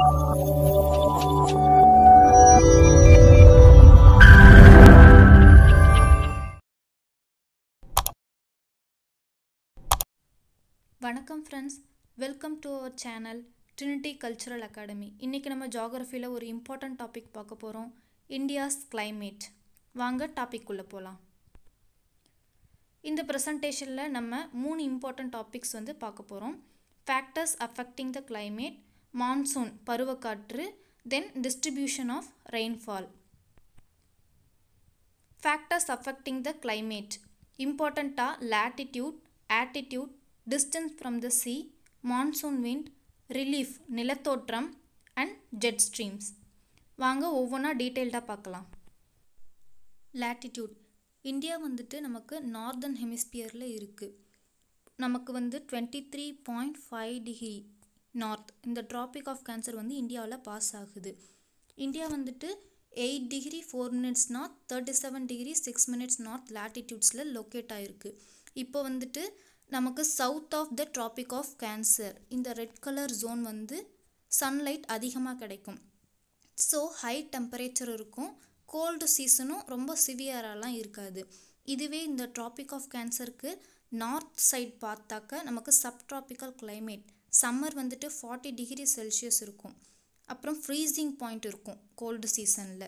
வணக்கம் friends welcome to our channel Trinity Cultural Academy இன்றைக்கி நம்ம ஜாகிரஃபியில் ஒரு இம்பார்ட்டண்ட் டாபிக் பார்க்க போகிறோம் இந்தியாஸ் climate வாங்க டாபிக் உள்ள போகலாம் இந்த ப்ரெசன்டேஷனில் நம்ம மூணு இம்பார்ட்டண்ட் டாபிக்ஸ் வந்து பார்க்க போகிறோம் factors affecting the climate monsoon பருவக்காற்று then distribution of rainfall factors affecting the climate இம்பார்ட்டண்ட்டாக latitude attitude distance from the sea monsoon wind relief நிலத்தோற்றம் அண்ட் ஜெட் ஸ்ட்ரீம்ஸ் வாங்க ஒவ்வொன்றா டீட்டெயில்டாக பார்க்கலாம் latitude இந்தியா வந்துட்டு நமக்கு நார்தர்ன் ஹெமிஸ்பியரில் இருக்குது நமக்கு வந்து twenty three point five degree north இந்த ட்ராபிக் ஆஃப் கேன்சர் வந்து இந்தியாவில் பாஸ் ஆகுது இந்தியா வந்துட்டு eight degree four minutes north thirty seven degree six minutes north லேட்டிடியூட்ஸில் லொக்கேட் ஆகிருக்கு இப்போ வந்துட்டு நமக்கு south of the tropic of cancer இந்த ரெட் கலர் ஜோன் வந்து சன்லைட் அதிகமாக கிடைக்கும் ஸோ ஹை டெம்பரேச்சர் இருக்கும் கோல்டு சீசனும் ரொம்ப சிவியராலாம் இருக்காது இதுவே இந்த ட்ராபிக் ஆஃப் கேன்சருக்கு நார்த் சைட் பார்த்தாக்க நமக்கு சப்ட்ராபிக்கல் climate சம்மர் வந்துட்டு ஃபார்ட்டி டிகிரி செல்சியஸ் இருக்கும் அப்புறம் ஃப்ரீசிங் பாயிண்ட் இருக்கும் கோல்டு சீசனில்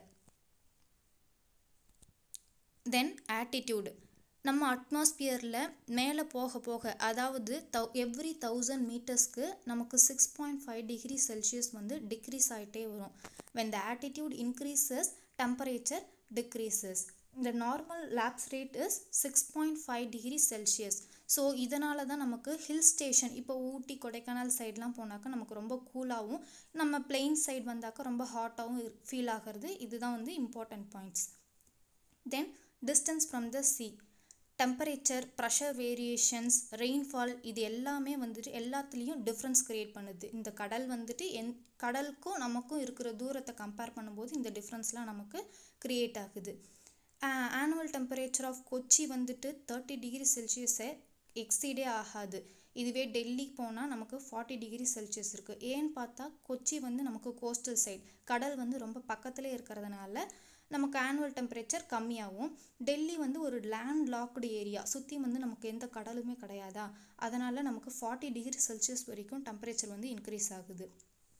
தென் ஆட்டிடியூடு நம்ம அட்மாஸ்பியரில் மேலே போக போக அதாவது தௌ எவ்ரி தௌசண்ட் மீட்டர்ஸ்க்கு நமக்கு six point five degree Celsius வந்து டிக்ரீஸ் ஆகிட்டே வரும் when the altitude increases temperature decreases இந்த normal lapse rate is six point five degree Celsius so இதனால தான் நமக்கு ஹில் ஸ்டேஷன் இப்போ ஊட்டி கொடைக்கானல் சைட்லாம் போனாக்கா நமக்கு ரொம்ப கூலாகவும் நம்ம பிளெயின் சைடு வந்தாக்கா ரொம்ப ஹாட்டாகவும் ஃபீல் ஆகிறது இதுதான் வந்து important points then distance from the sea temperature pressure variations rainfall இது எல்லாமே வந்துட்டு எல்லாத்துலேயும் டிஃப்ரென்ஸ் க்ரியேட் பண்ணுது இந்த கடல் வந்துட்டு என் கடலுக்கும் நமக்கும் இருக்கிற தூரத்தை கம்பேர் பண்ணும்போது இந்த டிஃப்ரென்ஸ்லாம் நமக்கு க்ரியேட் ஆகுது ஆனுவல் டெம்பரேச்சர் ஆஃப் கொச்சி வந்துட்டு தேர்ட்டி டிகிரி செல்சியஸை எக்ஸீடே ஆகாது இதுவே டெல்லி போனால் நமக்கு ஃபார்ட்டி டிகிரி செல்சியஸ் இருக்குது ஏன்னு பார்த்தா கொச்சி வந்து நமக்கு கோஸ்டல் சைட் கடல் வந்து ரொம்ப பக்கத்துலேயே இருக்கிறதுனால நமக்கு ஆனுவல் டெம்பரேச்சர் கம்மியாகும் டெல்லி வந்து ஒரு லேண்ட் லாக்டு ஏரியா சுற்றி வந்து நமக்கு எந்த கடலுமே கிடையாதா அதனால் நமக்கு ஃபார்ட்டி டிகிரி செல்சியஸ் வரைக்கும் டெம்பரேச்சர் வந்து இன்க்ரீஸ் ஆகுது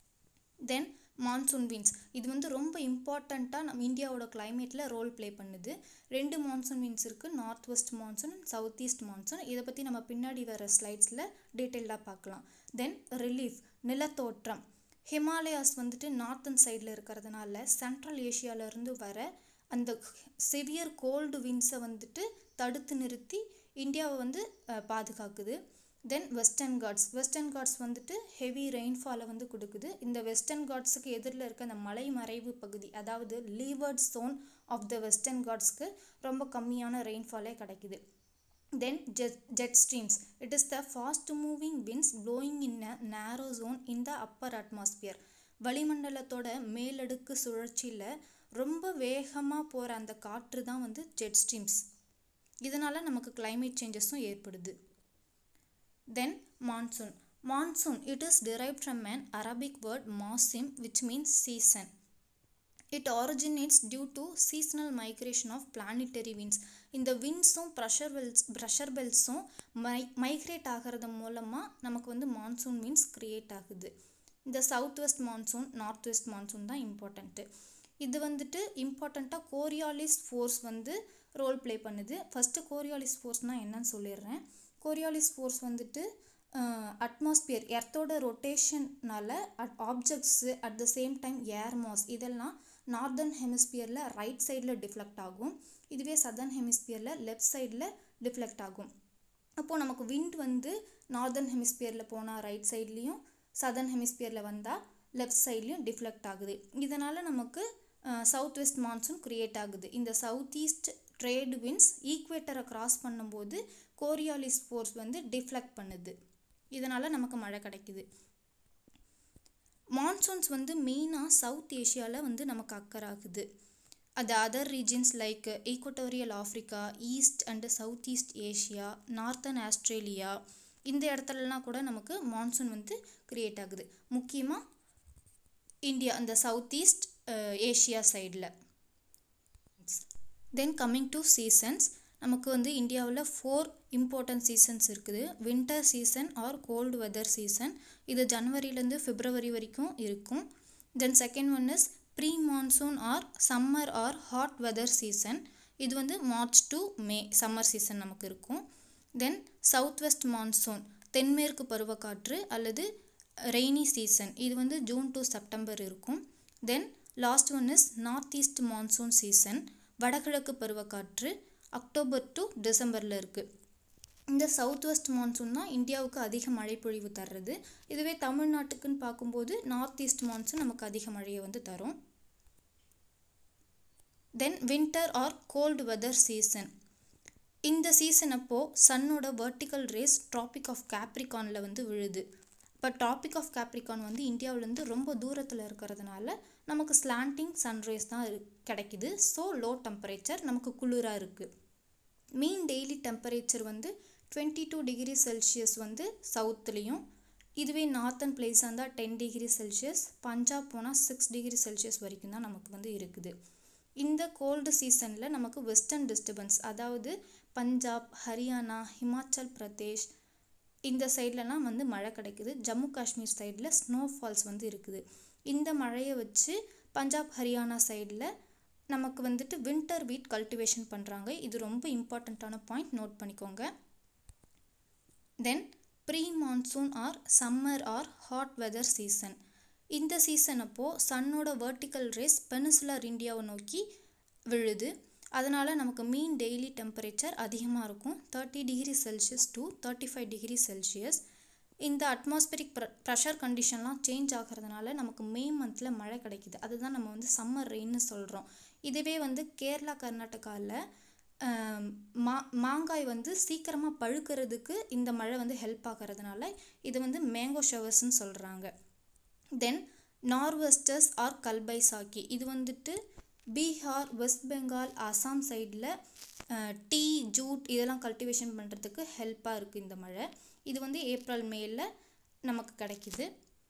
தென் மான்சூன் வின்ஸ் இது வந்து ரொம்ப இம்பார்ட்டண்ட்டாக நம்ம இந்தியாவோட கிளைமேட்டில் ரோல் ப்ளே பண்ணுது ரெண்டு மான்சூன் வின்ஸ் இருக்குது north west monsoon and south east monsoon இதை பற்றி நம்ம பின்னாடி வர ஸ்லைட்ஸில் டீட்டெயில்டாக பார்க்கலாம் தென் ரிலீஃப் நிலத்தோற்றம் ஹிமாலயாஸ் வந்துட்டு நார்த்தன் சைடில் இருக்கிறதுனால சென்ட்ரல் ஏஷியாவிலேருந்து வர அந்த சிவியர் கோல்டு வின்ஸை வந்துட்டு தடுத்து நிறுத்தி இந்தியாவை வந்து பாதுகாக்குது then western Ghats western Ghats வந்துட்டு ஹெவி ரெயின்ஃபாலை வந்து கொடுக்குது இந்த வெஸ்டர்ன் காட்ஸுக்கு எதிரில் இருக்க அந்த மலை மறைவு பகுதி அதாவது leeward zone of the western காட்ஸ்க்கு ரொம்ப கம்மியான ரெயின்ஃபாலே கிடைக்குது then jet jet streams it is the fast moving winds blowing in a narrow zone in the upper atmosphere வளிமண்டலத்தோட மேலடுக்கு சுழற்சியில் ரொம்ப வேகமாக போகிற அந்த காற்று தான் வந்து ஜெட் ஸ்ட்ரீம்ஸ் இதனால் நமக்கு climate சேஞ்சஸும் ஏற்படுது then monsoon monsoon it is derived from an arabic word மாசிம் which means season it originates due to seasonal migration of planetary winds இந்த வின்ஸும் ப்ரெஷர் பெல்ஸ் ப்ரெஷர் பெல்ஸும் மை மைக்ரேட் ஆகிறது மூலமாக நமக்கு வந்து மான்சூன் வின்ஸ் க்ரியேட் ஆகுது இந்த south west monsoon north west monsoon தான் இம்பார்ட்டண்ட்டு இது வந்துட்டு இம்பார்ட்டண்ட்டாக கோரியாலிஸ் ஃபோர்ஸ் வந்து ரோல் ப்ளே பண்ணுது ஃபஸ்ட்டு கோரியாலிஸ் ஃபோர்ஸ்னால் என்னன்னு சொல்லிடுறேன் கோரியாலிஸ் ஃபோர்ஸ் வந்துட்டு அட்மாஸ்பியர் எர்த்தோட ரொட்டேஷன்னால at objects at the same time air mass இதெல்லாம் நார்தர்ன் ஹெமிஸ்பியரில் ரைட் சைடில் டிஃப்ளெக்ட் ஆகும் இதுவே சதர்ன் ஹெமிஸ்பியரில் லெஃப்ட் சைடில் டிஃப்ளெக்ட் ஆகும் அப்போது நமக்கு விண்ட் வந்து நார்தர்ன் ஹெமிஸ்பியரில் போனால் ரைட் சைட்லேயும் சதர்ன் ஹெமிஸ்பியரில் வந்தால் லெஃப்ட் சைட்லேயும் டிஃப்ளெக்ட் ஆகுது இதனால் நமக்கு சவுத் வெஸ்ட் மான்சூன் க்ரியேட் ஆகுது இந்த சவுத் ஈஸ்ட் ட்ரேட் வின்ஸ் ஈக்குவேட்டரை கிராஸ் பண்ணும்போது கோரியாலிஸ் ஃபோர்ஸ் வந்து டிஃப்ளெக்ட் பண்ணுது இதனால் நமக்கு மழை கிடைக்குது மான்சூன்ஸ் வந்து மெயினாக சவுத் ஏஷியாவில் வந்து நமக்கு அக்கறாகுது அது other regions like equatorial Africa east and south east Asia northern Australia இந்த இடத்துலலாம் கூட நமக்கு மான்சூன் வந்து க்ரியேட் ஆகுது முக்கியமாக இந்தியா அந்த சவுத் ஈஸ்ட் ஏஷியா சைடில் தென் கம்மிங் டு சீசன்ஸ் நமக்கு வந்து இந்தியாவில் ஃபோர் இம்பார்ட்டன்ட் சீசன்ஸ் இருக்குது winter season or cold weather season இது ஜனவரிலேருந்து பிப்ரவரி வரைக்கும் இருக்கும் then second one is pre monsoon or summer or hot weather season இது வந்து March to May summer season நமக்கு இருக்கும் தென் சவுத் வெஸ்ட் மான்சூன் தென்மேற்கு பருவக்காற்று அல்லது ரெய்னி சீசன் இது வந்து ஜூன் டு செப்டம்பர் இருக்கும் then last one is north east monsoon season வடகிழக்கு பருவக்காற்று அக்டோபர் டு டிசம்பரில் இருக்குது இந்த சவுத் வெஸ்ட் மான்சூன் தான் இந்தியாவுக்கு அதிக மழை பொழிவு தர்றது இதுவே தமிழ்நாட்டுக்குன்னு பார்க்கும்போது நார்த் ஈஸ்ட் மான்சூன் நமக்கு அதிக மழையை வந்து தரும் then winter or cold weather season இந்த சீசன் அப்போது சன்னோட வெர்டிக்கல் ரேஸ் ட்ராபிக் ஆஃப் கேப்ரிகானில் வந்து விழுது இப்போ ட்ராபிக் ஆஃப் கேப்ரிகான் வந்து இந்தியாவிலேருந்து ரொம்ப தூரத்தில் இருக்கிறதுனால நமக்கு ஸ்லாண்டிங் சன்ரைஸ் தான் கிடைக்குது ஸோ லோ டெம்பரேச்சர் நமக்கு குளிராக இருக்குது மீன் டெய்லி டெம்பரேச்சர் வந்து டுவெண்ட்டி டூ டிகிரி செல்சியஸ் வந்து சவுத்துலேயும் இதுவே நார்த்தன் பிளேஸாக இருந்தால் டென் டிகிரி செல்சியஸ் பஞ்சாப் போனால் சிக்ஸ் டிகிரி செல்சியஸ் வரைக்கும் தான் நமக்கு வந்து இருக்குது இந்த கோல்டு சீசனில் நமக்கு வெஸ்டர்ன் டிஸ்டர்பன்ஸ் அதாவது பஞ்சாப் ஹரியானா ஹிமாச்சல் பிரதேஷ் இந்த சைட்லலாம் வந்து மழை கிடைக்குது ஜம்மு காஷ்மீர் சைடில் ஸ்னோஃபால்ஸ் வந்து இருக்குது இந்த மழையை வச்சு பஞ்சாப் ஹரியானா சைடில் நமக்கு வந்துட்டு வின்டர் வீட் கல்டிவேஷன் பண்ணுறாங்க இது ரொம்ப இம்பார்ட்டண்ட்டான பாயிண்ட் நோட் பண்ணிக்கோங்க then pre monsoon or summer or hot weather season இந்த சீசன் அப்போது சன்னோட வெர்டிக்கல் ரேஸ் பெனிசுலர் இந்தியாவை நோக்கி விழுது அதனால் நமக்கு மீன் டெய்லி டெம்பரேச்சர் அதிகமாக இருக்கும் thirty degree Celsius to thirty five degree Celsius இந்த அட்மாஸ்பரிக் ப்ர ப்ரெஷர் கண்டிஷன்லாம் சேஞ்ச் ஆகிறதுனால நமக்கு மே மந்தில் மழை கிடைக்குது அதுதான் நம்ம வந்து சம்மர் ரெயின்னு சொல்கிறோம் இதுவே வந்து கேரளா கர்நாடகாவில் மா மாங்காய் வந்து சீக்கிரமாக பழுக்கிறதுக்கு இந்த மழை வந்து ஹெல்ப் ஆகிறதுனால இது வந்து மேங்கோ ஷவர்ஸ்ன்னு சொல்கிறாங்க தென் நார்வெஸ்டர்ஸ் ஆர் கல்பைசாக்கி இது வந்துட்டு பீகார் வெஸ்ட் பெங்கால் அசாம் சைடில் டீ ஜூட் இதெல்லாம் கல்டிவேஷன் பண்ணுறதுக்கு ஹெல்ப்பாக இருக்குது இந்த மழை இது வந்து ஏப்ரல் மேல நமக்கு கிடைக்குது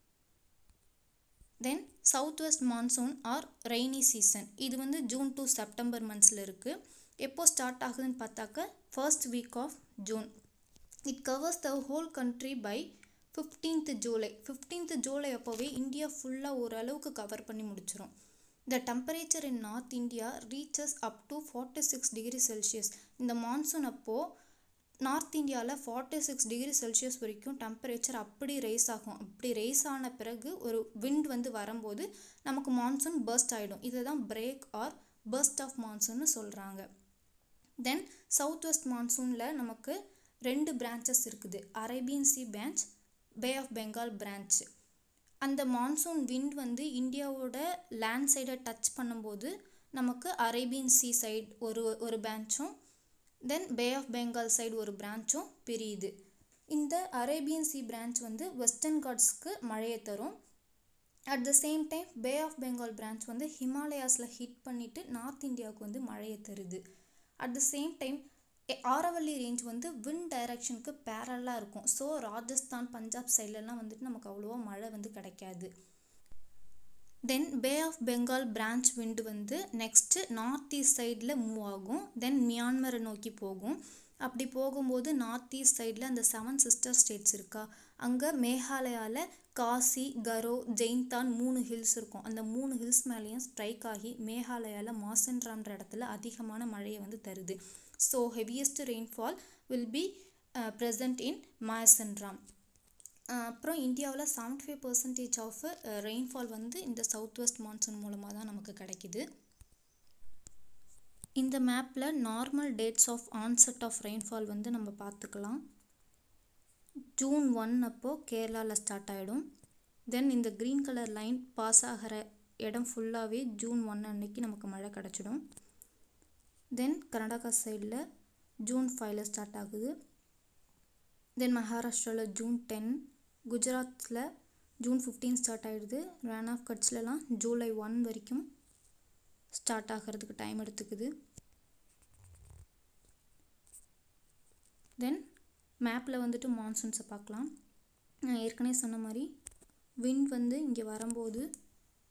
then south west monsoon or rainy season இது வந்து ஜூன் டு செப்டம்பர் மந்த்ஸில் இருக்குது எப்போ ஸ்டார்ட் ஆகுதுன்னு பார்த்தாக்க first week of June it covers the whole country by fifteenth July fifteenth July அப்போவே இந்தியா ஃபுல்லாக ஓரளவுக்கு கவர் பண்ணி முடிச்சிடும் the temperature in north India reaches up to forty six degree Celsius இந்த மான்சூன் அப்போது நார்த் இந்தியாவில் ஃபார்ட்டி சிக்ஸ் டிகிரி செல்சியஸ் வரைக்கும் temperature அப்படி ரைஸ் ஆகும் அப்படி ரைஸ் ஆன பிறகு ஒரு விண்ட் வந்து வரும்போது நமக்கு மான்சூன் பர்ஸ்ட் ஆகிடும் இதை தான் பிரேக் ஆர் பர்ஸ்ட் ஆஃப் மான்சூன்னு சொல்கிறாங்க தென் சவுத் வெஸ்ட் மான்சூனில் நமக்கு ரெண்டு பிரான்ச்சஸ் இருக்குது Arabian sea branch bay of Bengal branch அந்த மான்சூன் விண்ட் வந்து இந்தியாவோட லேண்ட் சைடை டச் பண்ணும்போது நமக்கு அரேபியன் சி சைடு ஒரு ஒரு பிரான்ச்சும் then bay of Bengal side ஒரு பிரான்ச்சும் பிரியுது இந்த அரேபியன் சி பிரான்ச் வந்து வெஸ்டர்ன் காட்ஸ்க்கு மழையை தரும் at the same time bay of Bengal branch வந்து ஹிமாலயாஸில் ஹிட் பண்ணிவிட்டு நார்த் இந்தியாவுக்கு வந்து மழையை தருது at the same time Aravalli range வந்து விண்ட் டைரக்ஷனுக்கு பேரலாக இருக்கும் ஸோ ராஜஸ்தான் பஞ்சாப் சைட்லலாம் வந்துட்டு நமக்கு அவ்வளோவா மழை வந்து கிடைக்காது then bay of Bengal branch wind வந்து நெக்ஸ்ட்டு நார்த் ஈஸ்ட் சைடில் மூவ் ஆகும் தென் மியான்மரை நோக்கி போகும் அப்படி போகும்போது நார்த் ஈஸ்ட் சைடில் அந்த செவன் சிஸ்டர் ஸ்டேட்ஸ் இருக்கா அங்கே மேகாலயாவில் காசி கரோ ஜெயின்தான் மூணு ஹில்ஸ் இருக்கும் அந்த மூணு ஹில்ஸ் மேலேயும் ஸ்ட்ரைக் ஆகி மேகாலயாவில் மாசன்றான்ற இடத்துல அதிகமான மழையை வந்து தருது so heaviest rainfall will be present in Mawsynram அப்புறம் இந்தியாவில் seventy five percentage of rainfall வந்து இந்த சவுத் வெஸ்ட் மான்சூன் மூலமாக தான் நமக்கு கிடைக்குது இந்த மேப்பில் normal dates of onset of rainfall வந்து நம்ம பார்த்துக்கலாம் ஜூன் ஒன் அப்போது கேரளாவில் ஸ்டார்ட் ஆகிடும் தென் இந்த க்ரீன் கலர் லைன் பாஸ் ஆகிற இடம் ஃபுல்லாகவே ஜூன் ஒன் அன்னைக்கு நமக்கு மழை கிடச்சிடும் தென் கர்நாடகா சைடில் ஜூன் ஃபைவ்ல ஸ்டார்ட் ஆகுது தென் மகாராஷ்டிராவில் ஜூன் டென் குஜராத்தில் ஜூன் ஃபிஃப்டீன் ஸ்டார்ட் ஆகிடுது ரன் ஆஃப் கட்ஸ்லலாம் ஜூலை ஒன் வரைக்கும் ஸ்டார்ட் ஆகிறதுக்கு டைம் எடுத்துக்குது தென் மேப்பில் வந்துட்டு மான்சூன்ஸை பார்க்கலாம் நான் ஏற்கனவே சொன்ன மாதிரி விண்ட் வந்து இங்கே வரும்போது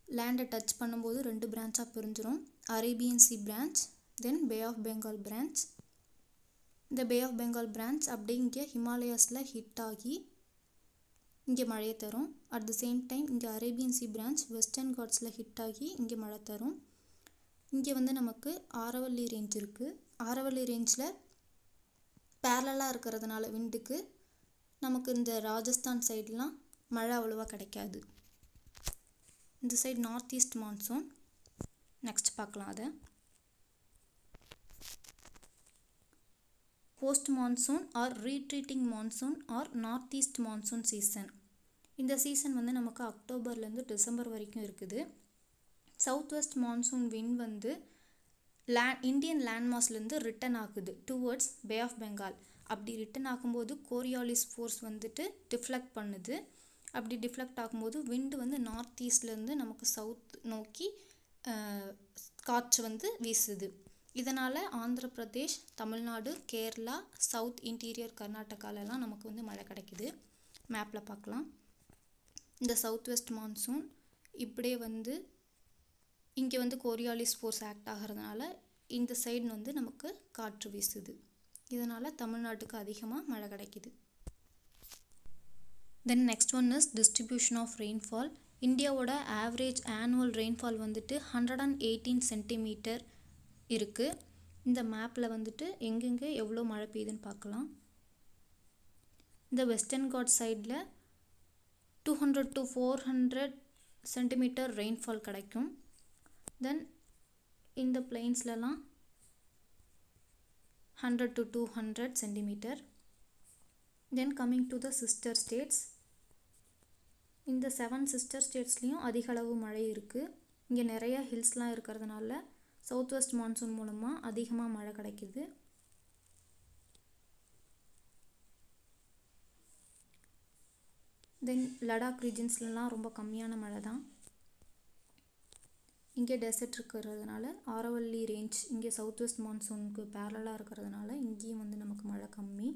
லேண்டை டச் பண்ணும்போது ரெண்டு பிரான்ச்சாக பிரிஞ்சிரும் Arabian sea branch then bay of Bengal branch இந்த பே ஆஃப் பெங்கால் பிரான்ச் அப்படியே இங்கே ஹிமாலயாஸில் ஹிட் ஆகி இங்கே மழையை தரும் அட் த சேம் டைம் இங்கே அரேபியன் சி பிரான்ச் வெஸ்டர்ன் காட்ஸில் ஹிட் ஆகி இங்கே மழை தரும் இங்கே வந்து நமக்கு ஆரவல்லி ரேஞ்ச் இருக்குது ஆரவல்லி ரேஞ்சில் பேரலாக இருக்கிறதுனால விண்டுக்கு நமக்கு இந்த ராஜஸ்தான் சைட்லாம் மழை அவ்வளோவா கிடைக்காது இந்த side north east monsoon next பார்க்கலாம் அதை post monsoon or retreating monsoon or north east monsoon season இந்த சீசன் வந்து நமக்கு அக்டோபர்லேருந்து டிசம்பர் வரைக்கும் இருக்குது சவுத் வெஸ்ட் மான்சூன் வின் வந்து லே இந்தியன் லேண்ட்மாஸ்லேருந்து ரிட்டன் ஆகுது டுவர்ட்ஸ் பே ஆஃப் பெங்கால் அப்படி ரிட்டன் ஆகும்போது கோரியாலிஸ் ஃபோர்ஸ் வந்துட்டு டிஃப்ளெக்ட் பண்ணுது அப்படி டிஃப்ளெக்ட் ஆகும்போது விண்டு வந்து நார்த் ஈஸ்ட்லேருந்து நமக்கு சவுத் நோக்கி காற்று வந்து வீசுது இதனால் ஆந்திர பிரதேஷ் தமிழ்நாடு கேரளா சவுத் இன்டீரியர் கர்நாடகாலலாம் நமக்கு வந்து மழை கிடைக்குது மேப்பில் பார்க்கலாம் இந்த சவுத் வெஸ்ட் மான்சூன் இப்படியே வந்து இங்கே வந்து கோரியாலிஸ் ஃபோர்ஸ் ஆக்ட் ஆகிறதுனால இந்த சைடு வந்து நமக்கு காற்று வீசுது இதனால் தமிழ்நாட்டுக்கு அதிகமாக மழை கிடைக்குது then next one is distribution of rainfall இந்தியாவோட ஆவரேஜ் ஆனுவல் ரெயின்ஃபால் வந்துட்டு ஹண்ட்ரட் அண்ட் எயிட்டீன் சென்டிமீட்டர் இருக்குது இந்த மேப்பில் வந்துட்டு எங்கெங்கே எவ்வளோ மழை பெய்யுதுன்னு பார்க்கலாம் இந்த வெஸ்டர்ன் காட் சைடில் two hundred to four hundred centimeter rainfall கிடைக்கும் தென் இந்த பிளெயின்ஸ்லலாம் hundred to two hundred centimeter then coming to the sister states இந்த செவன் சிஸ்டர் ஸ்டேட்ஸ்லேயும் அதிக அளவு மழை இருக்குது இங்கே நிறைய ஹில்ஸ்லாம் இருக்கிறதுனால சவுத் வெஸ்ட் மான்சூன் மூலமாக அதிகமாக மழை கிடைக்குது தென் லடாக் ரீஜன்ஸ்லலாம் ரொம்ப கம்மியான மழை தான் இங்கே டெசர்ட் இருக்கிறதுனால ஆரவல்லி ரேஞ்ச் இங்கே சவுத் வெஸ்ட் மான்சூனுக்கு பேரலாக இருக்கிறதுனால இங்கேயும் வந்து நமக்கு மழை கம்மி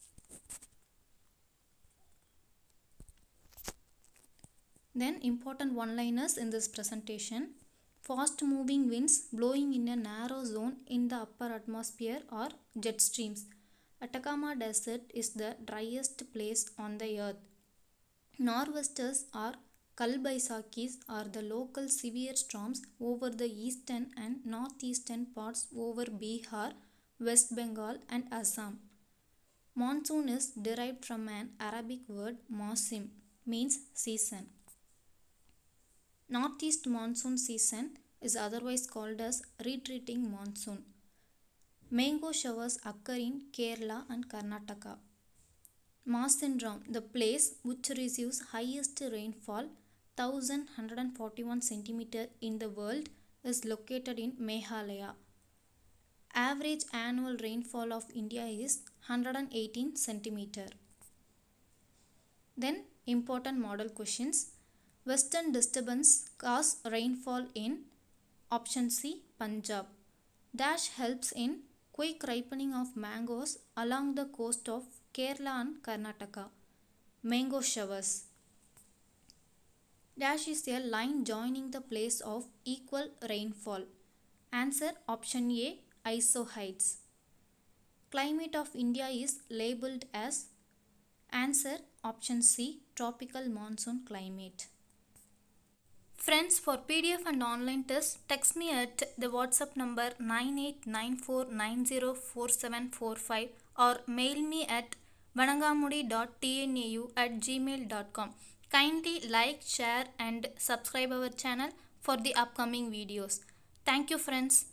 Then important one-liners in this presentation. Fast moving winds blowing in a narrow zone in the upper atmosphere are jet streams. Atacama Desert is the driest place on the earth. Nor'westers or Kalbaisakis are the local severe storms over the eastern and northeastern parts over Bihar, West Bengal and Assam. Monsoon is derived from an Arabic word mausim, means season. Northeast monsoon season is otherwise called as retreating monsoon. Mango showers occur in Kerala and Karnataka. Maasindram, the place which receives highest rainfall, 1141 cm in the world, is located in Meghalaya. Average annual rainfall of India is 118 cm. Then important model questions. Western disturbance cause rainfall in option C Punjab. Dash helps in quick ripening of mangoes along the coast of Kerala and Karnataka. Mango showers. Dash is a line joining the place of equal rainfall. Answer option A isohyets. Climate of India is labeled as answer option C tropical monsoon climate. Friends, for PDF and online test, text me at the WhatsApp number 9894904745 or mail me at vanangamudi.tnau at gmail.com. Kindly like, share and subscribe our channel for the upcoming videos. Thank you friends.